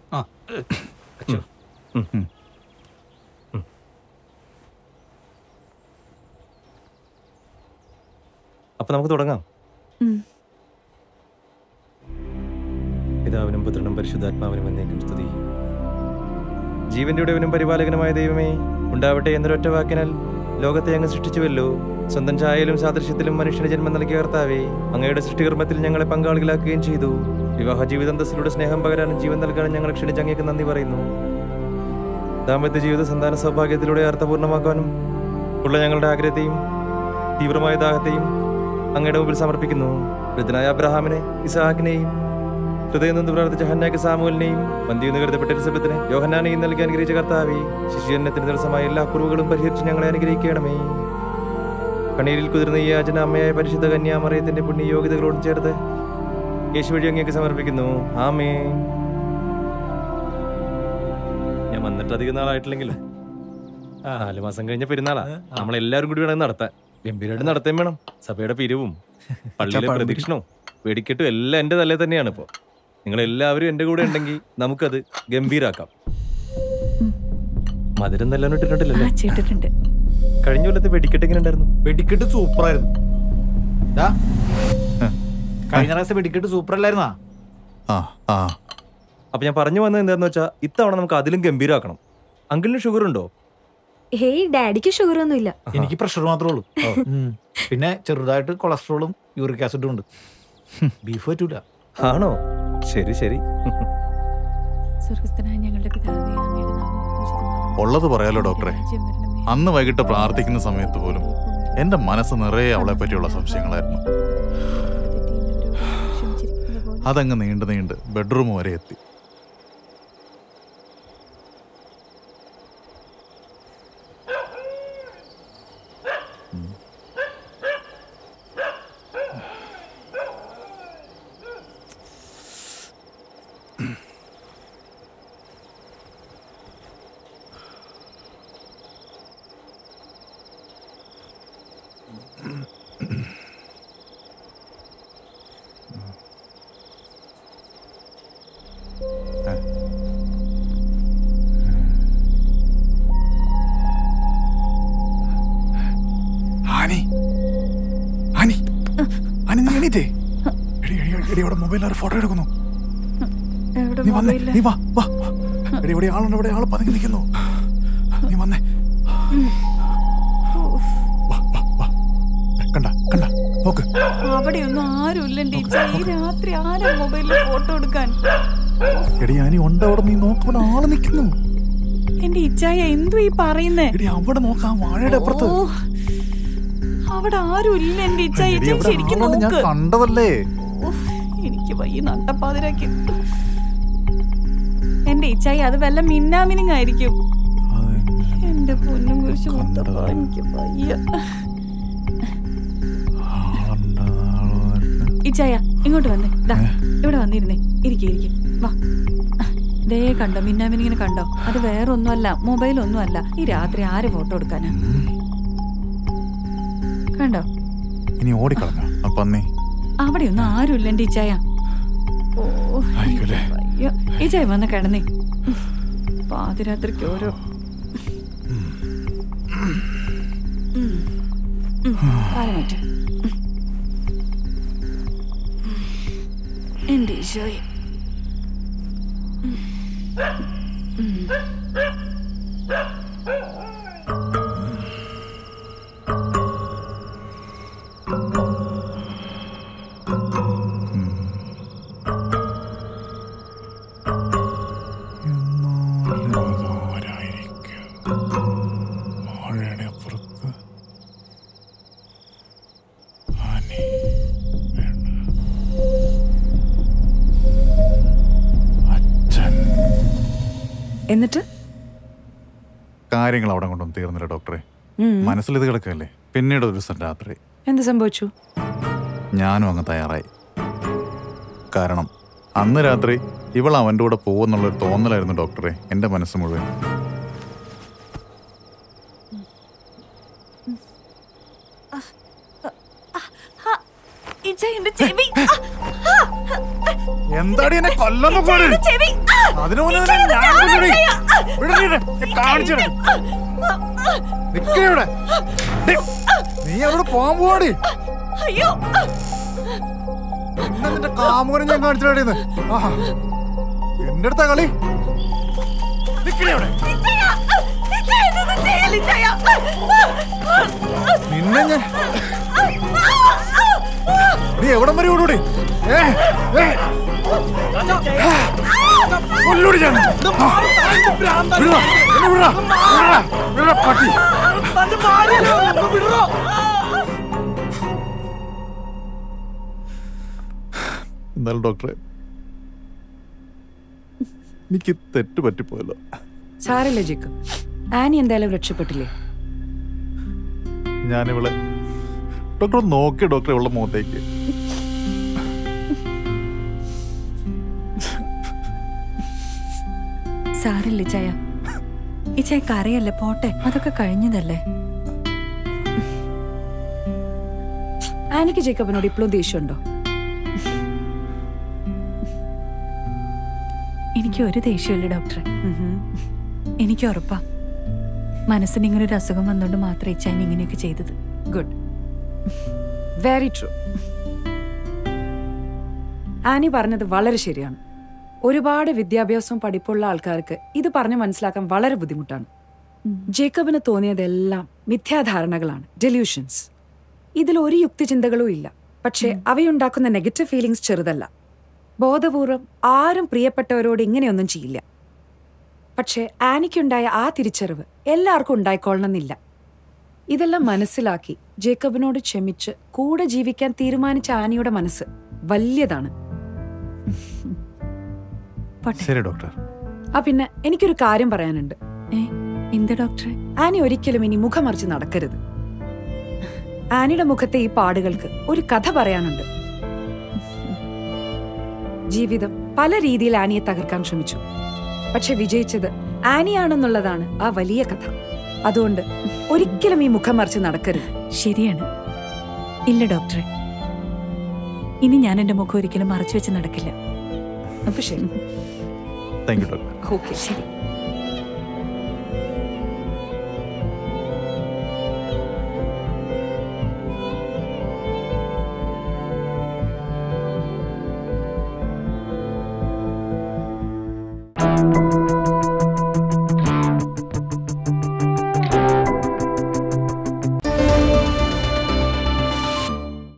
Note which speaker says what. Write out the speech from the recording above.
Speaker 1: ആ
Speaker 2: അച്ഛോ
Speaker 3: അപ്പൊ നമുക്ക് തുടങ്ങാം പിതാവിനും പുത്രനും പരിശുദ്ധാത്മാവിനും എന്നേക്കും സ്തുതി ജീവന്റെ ഉടവനും പരിപാലകനുമായ ദൈവമേ ഉണ്ടാവട്ടെ എന്നൊരൊറ്റ വാക്കിനാൽ ലോകത്തെ അങ്ങ് സൃഷ്ടിച്ചുവല്ലോ സ്വന്തം ഛായയിലും സാദൃശ്യത്തിലും മനുഷ്യന് ജന്മം നൽകിയ കർത്താവേ അങ്ങയുടെ സൃഷ്ടികർമ്മത്തിൽ ഞങ്ങളെ പങ്കാളികളാക്കുകയും ചെയ്തു വിവാഹ ജീവിതാന്തസ്സിലൂടെ സ്നേഹം പകരാനും ജീവൻ നൽകാനും ഞങ്ങൾ ക്ഷണിച്ച് അങ്ങേക്ക് നന്ദി പറയുന്നു ദാമ്പത്യ ജീവിത സന്താന സൗഭാഗ്യത്തിലൂടെ അർത്ഥപൂർണ്ണമാക്കാനും ഉള്ള ഞങ്ങളുടെ ആഗ്രഹത്തെയും തീവ്രമായ ദാഹത്തെയും അങ്ങയുടെ മുമ്പിൽ സമർപ്പിക്കുന്നു വൃദ്ധനായ അബ്രഹാമിനെ ഇസാഖിനെയും ഹൃദയം നിന്ന് പ്രാർത്ഥിച്ച ഹന്നാക്ക് സാമുവലിനെയും വന്ധ്യെന്ന് കരുതപ്പെട്ട എലിസബത്തിനെ യോഹന്നാനെയും നൽകി അനുഗ്രഹിച്ച കർത്താവേ ശിശുജനത്തിന് തടസ്സമായ എല്ലാ കുറവുകളും പരിഹരിച്ച് ഞങ്ങളെ അനുഗ്രഹിക്കണമേ കണ്ണീരിൽ കുതിർന്ന ഈ യാചന അമ്മയായ പരിശുദ്ധ കന്യാമറിയത്തിന്റെ പുണ്യ യോഗ്യതകളോട് ചേർത്ത് യേശു വഴി അങ്ങേക്ക് സമർപ്പിക്കുന്നു ആമേ ഞാൻ വന്നിട്ട് അധികം നാളായിട്ടില്ലെങ്കിലും നാല് മാസം കഴിഞ്ഞ പെരുന്നാളാ നമ്മളെല്ലാരും കൂടി വേണം നടത്താൻ ഗംഭീരമായിട്ട് നടത്തേം വേണം സഭയുടെ പിരിവും പള്ളിയിലെ പ്രദക്ഷിണവും വെടിക്കെട്ടും എല്ലാം എന്റെ തലേ തന്നെയാണ് ഇപ്പോ നിങ്ങൾ എല്ലാവരും എന്റെ കൂടെ ഉണ്ടെങ്കിൽ നമുക്കത് ഗംഭീരാക്കാം മധുരം നല്ലോണം ഇട്ടിട്ടുണ്ടല്ലേ
Speaker 4: ചേട്ടിട്ടുണ്ട്
Speaker 3: കഴിഞ്ഞ കൊല്ലത്തെ വെടിക്കെട്ട് എങ്ങനെ ഉണ്ടായിരുന്നു
Speaker 1: വെടിക്കെട്ട് സൂപ്പറായിരുന്നു ദാ, കഴിഞ്ഞ പ്രാവശ്യം വെടിക്കെട്ട് സൂപ്പർ അല്ലായിരുന്നാ
Speaker 5: ആ ആ
Speaker 3: അപ്പൊ ഞാൻ പറഞ്ഞു വന്നത് എന്താന്ന് വെച്ചാൽ ഇത്തവണ നമുക്ക് അതിലും ഗംഭീരാക്കണം അങ്കിളിന് ഷുഗർ ഉണ്ടോ
Speaker 6: ഹേയ് ഡാഡിക്ക് ഷുഗർ ഒന്നുമില്ല
Speaker 1: എനിക്ക് പ്രഷർ മാത്രമേ ഉള്ളൂ ഉം. പിന്നെ ചെറുതായിട്ട് കൊളസ്ട്രോളും യൂറിക് ആസിഡും ഉണ്ട് ബീഫ് പറ്റൂല
Speaker 3: ആണോ ശരി ശരി
Speaker 4: സ്വർഗസ്ഥനായ ഞങ്ങളുടെ പിതാവേ അങ്ങയുടെ നാമം പൂജിതമാകണമേ.
Speaker 5: ഉള്ളത് പറയാലോ ഡോക്ടറെ
Speaker 4: രാജ്യം വരണമേ.
Speaker 5: അന്ന് വൈകിട്ട് പ്രാർത്ഥിക്കുന്ന സമയത്ത് പോലും എന്റെ മനസ്സ് നിറയെ അവളെ പറ്റിയുള്ള സംശയങ്ങളായിരുന്നു
Speaker 4: ക്ഷമിച്ചിരിക്കുന്നത് പോലെ
Speaker 5: അതങ്ങ് നീണ്ട് നീണ്ട് ബെഡ്റൂം വരെ എത്തി ആനി ആനി ആനി നീ എണീറ്റേ എടി എടി എടി അവിടെ മൊബൈലിൽ ഒരു ഫോട്ടോ എടുക്കുന്നു
Speaker 4: എവിടെ
Speaker 5: നീ വന്നേ
Speaker 4: മൊബൈലില്?
Speaker 5: നീ വാ വാ വാ. എടി ഇവിടെ ആളുണ്ട് ഇവിടെ ആള് പതുങ്ങി നിൽക്കുന്നു നീ വന്നേ വാ വാ വാ കണ്ട കണ്ട നോക്ക്
Speaker 4: അവിടെയൊന്നും ആരുമില്ല ടീച്ചർ ഈ രാത്രി ആരാ മൊബൈലിൽ ഫോട്ടോ എടുക്കാൻ
Speaker 5: എടി ആനി ഉണ്ട് അവിടെ നീ നോക്ക് ഇവിടെ ആള് നിൽക്കുന്നു
Speaker 4: എന്റെ ഇച്ചായ എന്തു ഈ പറയുന്നേ
Speaker 5: എടി അവിടെ നോക്കാം വാഴയുടെ അപ്പുറത്ത്
Speaker 4: ഓ, അവിടെ ആരുമില്ല എന്റെ ഇച്ചായ
Speaker 5: എടി
Speaker 4: ഇച്ചായ
Speaker 5: അവിടെ
Speaker 4: ശരിക്കും
Speaker 5: ആളുണ്ട് ഞാൻ
Speaker 4: നോക്ക്
Speaker 5: കണ്ടതല്ലേ
Speaker 4: ഉഫ്, എനിക്ക് വയ്യ നട്ടപ്പാതിരാക്കി എന്റെ ഇച്ചായി അത് വല്ല മിന്നാമിനിങ് ആയിരിക്കും എന്റെ പൊന്നും കുറിച്ച് മുത്തപ്പ എനിക്ക് വയ്യ
Speaker 5: ആളുണ്ട് ആളുണ്ട്
Speaker 4: ഇച്ചായ ഇങ്ങോട്ട് വന്നേ ദാ ഇവിടെ വന്നിരുന്നേ ഇരിക്കെ ഇരിക്കെ വാ ദേ കണ്ടോ മിന്നാമിനിങ്ങിനെ കണ്ടോ അത് വേറെ ഒന്നുമല്ല മൊബൈൽ ഒന്നുമല്ല ഈ രാത്രി ആര് ഫോട്ടോ എടുക്കാനാ കണ്ടോ
Speaker 5: ഇനി ഓടിക്കളഞ്ഞോ ആ പന്നി
Speaker 4: അവിടെയൊന്നും ആരുമില്ല എന്റെ ഇച്ചായ ഓ
Speaker 5: ആയിരിക്കുമല്ലേ
Speaker 4: വയ്യ ഇച്ചായ വന്ന് കിടന്നേ പാതിരാത്രിക്ക് ഓരോ ഉം. ഉം. കാല് മാറ്റ്. എന്റെ ഈശോയെ
Speaker 5: എന്നാലായിരിക്കും വാഴയുടെ അപ്പുറത്ത് ആനി പെണ്ണ്. അച്ഛൻ
Speaker 6: എന്നിട്ട്
Speaker 5: കാര്യങ്ങൾ അവിടെ കൊണ്ടൊന്നും തീർന്നില്ല ഡോക്ടറെ
Speaker 6: ഉം.
Speaker 5: മനസ്സിൽ ഇത് കിടക്കല്ലേ പിന്നീട് ഒരു ദിവസം രാത്രി
Speaker 6: എന്ത് സംഭവിച്ചു
Speaker 5: ഞാനും അങ്ങ് തയ്യാറായി കാരണം അന്ന് രാത്രി ഇവൾ അവൻ്റെ കൂടെ പോകുമെന്നുള്ളൊരു തോന്നലായിരുന്നു ഡോക്ടറെ എൻ്റെ മനസ്സ് മുഴുവൻ
Speaker 4: ഇച്ചായ എന്റെ ചെവി ആ,
Speaker 5: എന്താടി എന്നെ കൊല്ലം
Speaker 4: ഇച്ചായ, എന്റെ ചെവി ആ.
Speaker 5: അതിനു മുന്നേ നിന്നെ ഞാൻ കൊല്ലുമെടി. വിടടി എന്നെ. ഞാൻ കാണിച്ചു തരാം. നിക്കടി ഇവിടെ. ഡേ, നീ അവിടെ പോകാൻ പോവാടി
Speaker 4: അയ്യോ
Speaker 5: പിന്നെ നിന്റെ കാമുകനെ ഞാൻ കാണിച്ചിടേന്ന് എന്റെ അടുത്താ കളി നിക്കടി അവിടെ നിന്നെ ഞാൻ നീ എവിടം വരെ ഓടൂടി ഏ ഏ കൊല്ലൂടി ഞാൻ ആ. വിടുടാ, എന്നെ വിടുടാ, വിടുടാ, വിടുടാ, പട്ടി എന്നാലും ഡോക്ടറെ എനിക്ക് തെറ്റ് പറ്റിപ്പോയല്ലോ
Speaker 6: സാരല്ലേ ജേക്കബ് ആനി എന്തായാലും രക്ഷപ്പെട്ടില്ലേ
Speaker 5: ഞാനിവളെ ഡോക്ടർ നോക്കി ഡോക്ടർ ഇവളുടെ മുഖത്തേക്ക്
Speaker 4: സാരില്ല ചായ ഈ ചായ കറിയല്ലേ പോട്ടെ അതൊക്കെ കഴിഞ്ഞതല്ലേ
Speaker 6: ആനിക്ക് ജേക്കബിനോട് ഇപ്പോഴും ദേഷ്യമുണ്ടോ
Speaker 4: എനിക്ക് ഒരു ദേഷ്യമില്ല ഡോക്ടറെ എനിക്ക് ഉറപ്പാ മനസ്സിന് ഇങ്ങനെ ഒരു അസുഖം വന്നുകൊണ്ട് മാത്രമേ ചാൻ ഇങ്ങനെയൊക്കെ ചെയ്തത്
Speaker 6: ഗുഡ് വെരി ട്രൂ ആനി പറഞ്ഞത് വളരെ ശരിയാണ് ഒരുപാട് വിദ്യാഭ്യാസവും പഠിപ്പുള്ള ആൾക്കാർക്ക് ഇത് പറഞ്ഞ് മനസ്സിലാക്കാൻ വളരെ ബുദ്ധിമുട്ടാണ് ജേക്കബിന് തോന്നിയതെല്ലാം മിഥ്യാധാരണകളാണ് ഡെല്യൂഷൻസ് ഇതിൽ ഒരു യുക്തിചിന്തകളും ഇല്ല പക്ഷേ അവയുണ്ടാക്കുന്ന നെഗറ്റീവ് ഫീലിംഗ്സ് ചെറുതല്ല ബോധപൂർവം ആരും പ്രിയപ്പെട്ടവരോട് ഇങ്ങനെയൊന്നും ചെയ്യില്ല പക്ഷേ ആനിക്കുണ്ടായ ആ തിരിച്ചറിവ് എല്ലാവർക്കും ഉണ്ടായിക്കൊള്ളണമെന്നില്ല ഇതെല്ലാം മനസ്സിലാക്കി ജേക്കബിനോട് ക്ഷമിച്ച് കൂടെ ജീവിക്കാൻ തീരുമാനിച്ച ആനിയുടെ മനസ്സ് വലിയതാണ്
Speaker 4: പോട്ടെ
Speaker 5: ശരി ഡോക്ടർ
Speaker 6: ആ പിന്നെ എനിക്കൊരു കാര്യം പറയാനുണ്ട്
Speaker 4: ഏ എന്ത് ഡോക്ടറെ
Speaker 6: ആനി ഒരിക്കലും ഇനി മുഖമറിച്ച് നടക്കരുത് ആനിയുടെ മുഖത്തെ ഈ പാടുകൾക്ക് ഒരു കഥ പറയാനുണ്ട് ജീവിതം പല രീതിയിൽ ആനിയെ തകർക്കാൻ ശ്രമിച്ചു പക്ഷെ വിജയിച്ചത് ആനിയാണെന്നുള്ളതാണ് ആ വലിയ കഥ അതുകൊണ്ട് ഒരിക്കലും ഈ മുഖം മറിച്ച് നടക്കരുത്
Speaker 4: ശരിയാണ് ഇല്ല ഡോക്ടറെ ഇനി ഞാൻ എന്റെ മുഖം ഒരിക്കലും മറച്ചു വെച്ച് നടക്കില്ല
Speaker 6: അപ്പൊ ശരി
Speaker 5: താങ്ക് യു ഡോക്ടർ
Speaker 6: ഓക്കെ
Speaker 4: ശരി